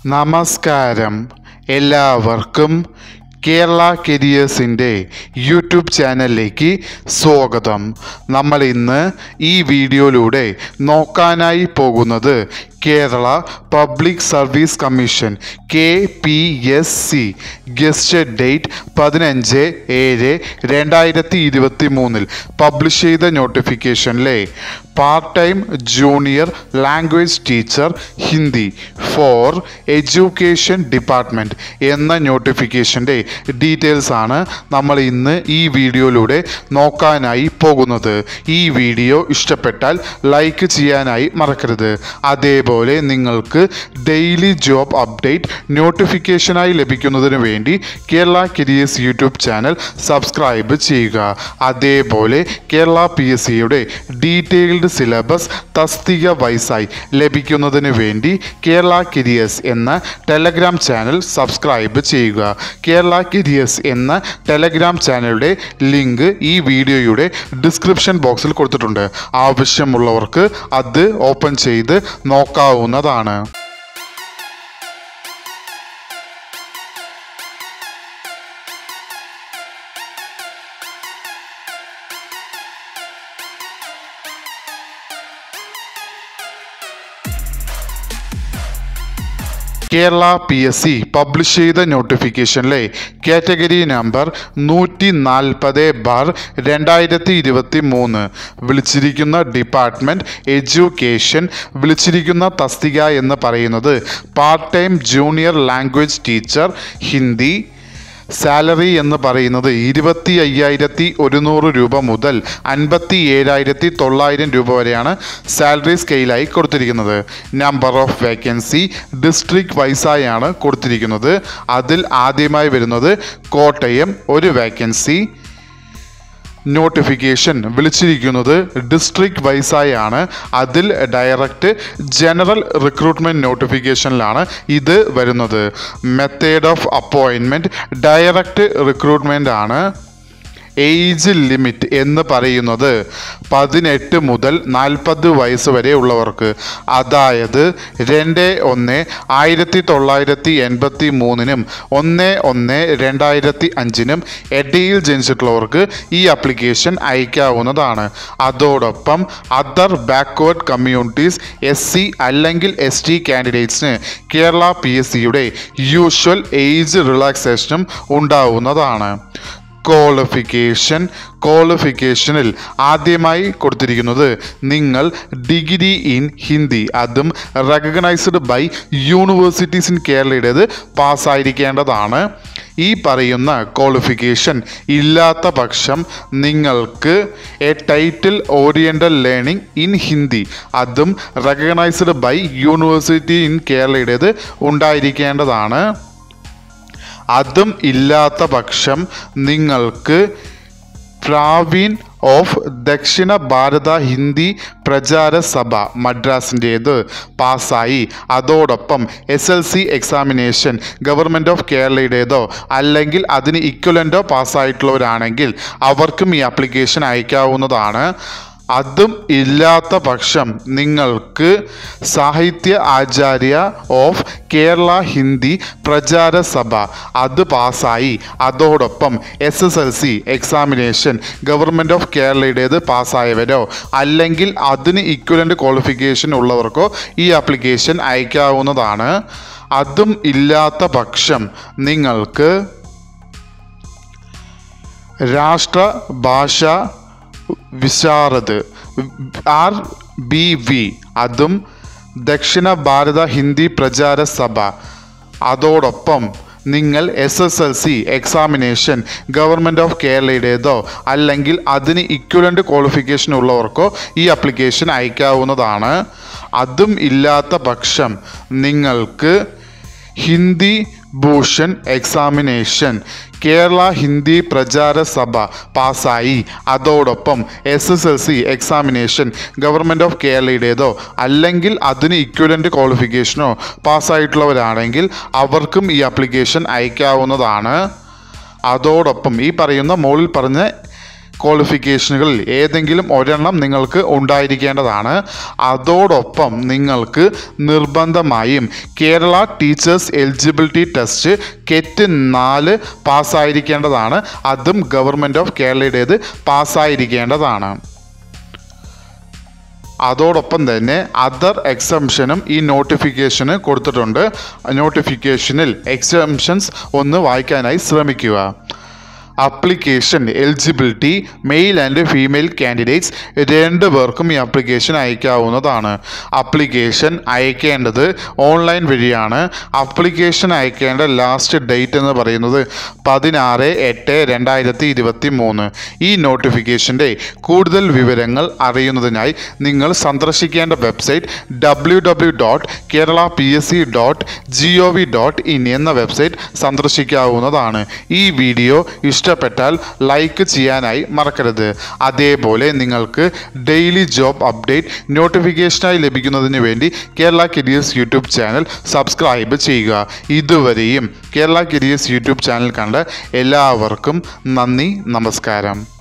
നമസ്കാരം എല്ലാവർക്കും കേരള കരിയേഴ്സിൻ്റെ യൂട്യൂബ് ചാനലിലേക്ക് സ്വാഗതം നമ്മൾ ഇന്ന് ഈ വീഡിയോയിലൂടെ നോക്കാനായി പോകുന്നത് Kerala public service commission K P S C gazette date പതിനഞ്ച് ഏഴ് രണ്ടായിരത്തി ഇരുപത്തി മൂന്നിൽ പബ്ലിഷ് ചെയ്ത നോട്ടിഫിക്കേഷനിലെ part time junior language teacher Hindi for education department എന്ന നോട്ടിഫിക്കേഷൻ്റെ ഡീറ്റെയിൽസ് ആണ് നമ്മൾ ഇന്ന് ഈ വീഡിയോയിലൂടെ നോക്കാനായി പോകുന്നത് ഈ വീഡിയോ ഇഷ്ടപ്പെട്ടാൽ ലൈക്ക് ചെയ്യാനായി മറക്കരുത് അതേപോലെ നിങ്ങൾക്ക് ഡെയിലി ജോബ് അപ്ഡേറ്റ് നോട്ടിഫിക്കേഷനായി ലഭിക്കുന്നതിന് വേണ്ടി Kerala careers YouTube channel subscribe ചെയ്യുക അതേപോലെ കേരള പി എസ് സിയുടെ ഡീറ്റെയിൽഡ് സിലബസ് തസ്തിക വൈസായി ലഭിക്കുന്നതിന് വേണ്ടി കേരള കരിയേഴ്സ് എന്ന ടെലഗ്രാം ചാനൽ സബ്സ്ക്രൈബ് ചെയ്യുക കേരള കരിയേഴ്സ് എന്ന ടെലഗ്രാം ചാനലുടെ ലിങ്ക് ഈ വീഡിയോയുടെ ഡിസ്ക്രിപ്ഷൻ ബോക്സിൽ കൊടുത്തിട്ടുണ്ട് ആവശ്യമുള്ളവർക്ക് അത് ഓപ്പൺ ചെയ്ത് നോക്കാവുന്നതാണ് Kerala P S C publish ചെയ്ത നോട്ടിഫിക്കേഷനിലെ കാറ്റഗറി നമ്പർ നൂറ്റി നാൽപ്പത് ബാർ രണ്ടായിരത്തി ഇരുപത്തി മൂന്ന് വിളിച്ചിരിക്കുന്ന ഡിപ്പാർട്ട്മെൻറ്റ് എഡ്യൂക്കേഷൻ വിളിച്ചിരിക്കുന്ന തസ്തിക എന്ന് പറയുന്നത് part time junior language teacher Hindi salary എന്ന് പറയുന്നത് ഇരുപത്തി അയ്യായിരത്തി ഒരുന്നൂറ് രൂപ മുതൽ അൻപത്തി ഏഴായിരത്തി തൊള്ളായിരം രൂപ വരെയാണ് സാലറി സ്കെയിലായി കൊടുത്തിരിക്കുന്നത് നമ്പർ ഓഫ് വേക്കൻസി ഡിസ്ട്രിക്ട് വൈസായാണ് കൊടുത്തിരിക്കുന്നത് അതിൽ ആദ്യമായി വരുന്നത് കോട്ടയം ഒരു വേക്കൻസി നോട്ടിഫിക്കേഷൻ വിളിച്ചിരിക്കുന്നത് ഡിസ്ട്രിക്ട് വൈസായാണ് അതിൽ ഡയറക്റ്റ് ജനറൽ റിക്രൂട്ട്മെൻറ്റ് നോട്ടിഫിക്കേഷനിലാണ് ഇത് വരുന്നത് method of appointment direct recruitment ആണ് ഏജ് ലിമിറ്റ് എന്ന് പറയുന്നത് പതിനെട്ട് മുതൽ നാൽപ്പത് വയസ്സ് വരെ ഉള്ളവർക്ക് അതായത് രണ്ട് ഒന്ന് ആയിരത്തി തൊള്ളായിരത്തി എൺപത്തി മൂന്നിനും ഒന്ന് ഒന്ന് രണ്ടായിരത്തി അഞ്ചിനും ഇടയിൽ ജനിച്ചിട്ടുള്ളവർക്ക് ഈ ആപ്ലിക്കേഷൻ അയക്കാവുന്നതാണ് അതോടൊപ്പം other backward communities S C അല്ലെങ്കിൽ എസ് ടി കാൻഡിഡേറ്റ്സിന് കേരള പി എസ് സിയുടെ യൂഷ്വൽ ഏജ് റിലാക്സേഷനും ഉണ്ടാവുന്നതാണ് ക്വാളിഫിക്കേഷൻ ക്വാളിഫിക്കേഷനിൽ ആദ്യമായി കൊടുത്തിരിക്കുന്നത് നിങ്ങൾ ഡിഗ്രി ഇൻ ഹിന്ദി അതും റെക്കഗ്നൈസ്ഡ് ബൈ യൂണിവേഴ്സിറ്റീസ് ഇൻ കേരളയുടേത് പാസ്സായിരിക്കേണ്ടതാണ് ഈ പറയുന്ന ക്വാളിഫിക്കേഷൻ ഇല്ലാത്ത പക്ഷം നിങ്ങൾക്ക് a title oriental learning in Hindi അതും റെക്കഗ്നൈസ്ഡ് ബൈ യൂണിവേഴ്സിറ്റി ഇൻ കേരളയുടേത് ഉണ്ടായിരിക്കേണ്ടതാണ് അതും ഇല്ലാത്ത പക്ഷം നിങ്ങൾക്ക് പ്രാവീൺ ഓഫ് ദക്ഷിണ ഭാരത ഹിന്ദി പ്രചാര സഭ മദ്രാസിൻ്റേത് പാസ്സായി അതോടൊപ്പം S L C examination government of കേരളയുടേതോ അല്ലെങ്കിൽ അതിന് ഇക്വലൻ്റോ പാസ്സായിട്ടുള്ളവരാണെങ്കിൽ അവർക്കും ഈ ആപ്ലിക്കേഷൻ അയക്കാവുന്നതാണ് അതും ഇല്ലാത്ത പക്ഷം നിങ്ങൾക്ക് സാഹിത്യ ആചാര്യ ഓഫ് കേരള ഹിന്ദി പ്രചാര സഭ അത് പാസ്സായി അതോടൊപ്പം S S L C examination government of കേരളയുടേത് പാസ്സായവരോ അല്ലെങ്കിൽ അതിന് ഇക്വലൻ്റ് ക്വാളിഫിക്കേഷൻ ഉള്ളവർക്കോ ഈ ആപ്ലിക്കേഷൻ അയക്കാവുന്നതാണ് അതും ഇല്ലാത്ത പക്ഷം നിങ്ങൾക്ക് Rashtrabhasha Visharad R B V അതും ദക്ഷിണ ഭാരത ഹിന്ദി പ്രചാര സഭ അതോടൊപ്പം നിങ്ങൾ S S L C examination government of കേരളയുടേതോ അല്ലെങ്കിൽ അതിന് ഇക്വലൻ്റ് ക്വാളിഫിക്കേഷൻ ഉള്ളവർക്കോ ഈ ആപ്ലിക്കേഷൻ അയക്കാവുന്നതാണ് അതും ഇല്ലാത്ത പക്ഷം നിങ്ങൾക്ക് ഹിന്ദി ഭൂഷൺ എക്സാമിനേഷൻ കേരള ഹിന്ദി പ്രചാര സഭ പാസ്സായി അതോടൊപ്പം S S L C examination government of കേരളയുടേതോ അല്ലെങ്കിൽ അതിന് ഇക്വലൻ്റ് ക്വാളിഫിക്കേഷനോ പാസ്സായിട്ടുള്ളവരാണെങ്കിൽ അവർക്കും ഈ ആപ്ലിക്കേഷൻ അയക്കാവുന്നതാണ് അതോടൊപ്പം ഈ പറയുന്ന മുകളിൽ പറഞ്ഞ ക്വാളിഫിക്കേഷനുകളിൽ ഏതെങ്കിലും ഒരെണ്ണം നിങ്ങൾക്ക് ഉണ്ടായിരിക്കേണ്ടതാണ് അതോടൊപ്പം നിങ്ങൾക്ക് നിർബന്ധമായും Kerala teachers eligibility test KTET നാല് പാസ്സായിരിക്കേണ്ടതാണ് അതും ഗവൺമെൻറ് ഓഫ് കേരളയുടേത് പാസ്സായിരിക്കേണ്ടതാണ് അതോടൊപ്പം തന്നെ അതർ എക്സംഷനും ഈ നോട്ടിഫിക്കേഷന് കൊടുത്തിട്ടുണ്ട് നോട്ടിഫിക്കേഷനിൽ എക്സംഷൻസ് ഒന്ന് വായിക്കാനായി ശ്രമിക്കുക application eligibility male and female candidates രണ്ട് പേർക്കും ഈ അപ്ലിക്കേഷൻ അയക്കാവുന്നതാണ് അപ്ലിക്കേഷൻ അയക്കേണ്ടത് ഓൺലൈൻ വഴിയാണ് അപ്ലിക്കേഷൻ അയക്കേണ്ട ലാസ്റ്റ് ഡേറ്റ് എന്ന് പറയുന്നത് പതിനാറ് എട്ട് രണ്ടായിരത്തി ഇരുപത്തി മൂന്ന് ഈ നോട്ടിഫിക്കേഷൻ്റെ കൂടുതൽ വിവരങ്ങൾ അറിയുന്നതിനായി നിങ്ങൾ സന്ദർശിക്കേണ്ട website W W dot Kerala P S C dot G O V dot in എന്ന വെബ്സൈറ്റ് സന്ദർശിക്കാവുന്നതാണ് ഈ വീഡിയോ ഇഷ്ടപ്പെട്ടാൽ ലൈക്ക് ചെയ്യാനായി മറക്കരുത് അതേപോലെ നിങ്ങൾക്ക് ഡെയിലി ജോബ് അപ്ഡേറ്റ് നോട്ടിഫിക്കേഷനായി ലഭിക്കുന്നതിന് വേണ്ടി Kerala careers YouTube channel subscribe ചെയ്യുക ഇതുവരെയും കേരള കരിയേഴ്സ് യൂട്യൂബ് ചാനൽ കണ്ട എല്ലാവർക്കും നന്ദി നമസ്കാരം